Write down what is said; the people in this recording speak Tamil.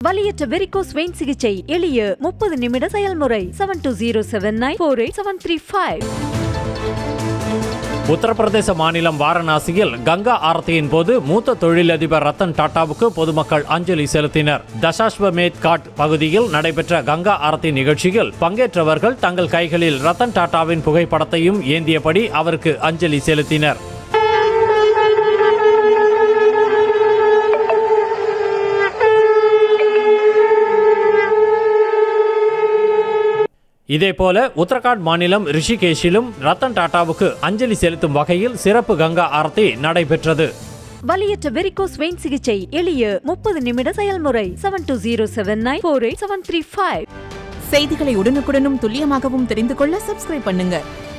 வலியற்ற வெரிகோஸ் வெயின் சிகிச்சை எளிய முப்பது நிமிட செயல்முறை seven two zero seven nine four eight seven three five Uttar Pradesh மாநிலம் வாரணாசியில் கங்கா ஆரத்தியின் போது மூத்த தொழிலதிபர் ரத்தன் டாடாவுக்கு பொதுமக்கள் அஞ்சலி செலுத்தினர் தசாஸ்வமேத் காட் பகுதியில் நடைபெற்ற கங்கா ஆரத்தி நிகழ்ச்சியில் பங்கேற்றவர்கள் தங்கள் கைகளில் ரத்தன் டாடாவின் புகைப்படத்தையும் ஏந்தியபடி அவருக்கு அஞ்சலி செலுத்தினர் இதேபோல உத்தரகாண்ட் மாநிலம் ரிஷிகேஷிலும் ரத்தன் டாடாவுக்கு அஞ்சலி செலுத்தும் வகையில் சிறப்பு கங்கா ஆரத்தி நடைபெற்றது வலியற்ற வெரிகோஸ் வெயின் சிகிச்சை எளிய முப்பது நிமிட செயல்முறை seven two zero seven nine four eight seven three five செய்திகளை உடனுக்குடனும் துல்லியமாகவும் தெரிந்து கொள்ள சப்ஸ்கிரைப் பண்ணுங்க